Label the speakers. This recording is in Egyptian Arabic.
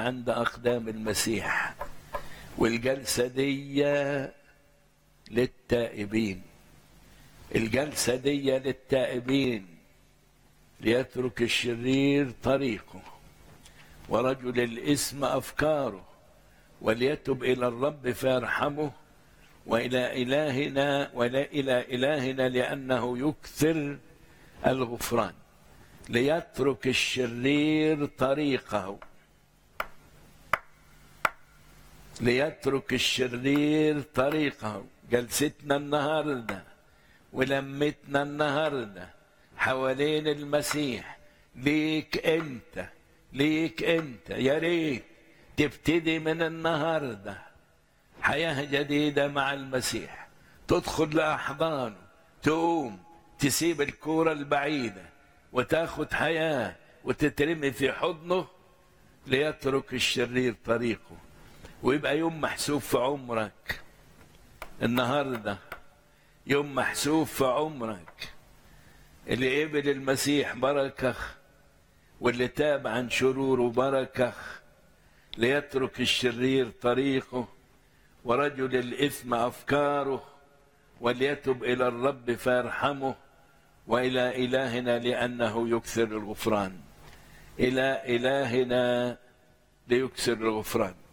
Speaker 1: عند أقدام المسيح والجلسة دي للتائبين الجلسة دي للتائبين ليترك الشرير طريقه ورجل الإثم أفكاره وليتب إلى الرب فيرحمه وإلى إلهنا ولا إلى إلهنا لأنه يكثر الغفران ليترك الشرير طريقه ليترك الشرير طريقه جلستنا النهارده ولمتنا النهارده حوالين المسيح ليك انت ليك انت يا ريت تبتدي من النهارده حياه جديده مع المسيح تدخل لاحضانه تقوم تسيب الكوره البعيده وتاخد حياه وتترمي في حضنه ليترك الشرير طريقه ويبقى يوم محسوب في عمرك النهارده يوم محسوب في عمرك اللي قبل المسيح بركه واللي تاب عن شروره بركه ليترك الشرير طريقه ورجل الاثم افكاره وليتب الى الرب فيرحمه والى الهنا لانه يكثر الغفران الى الهنا ليكثر الغفران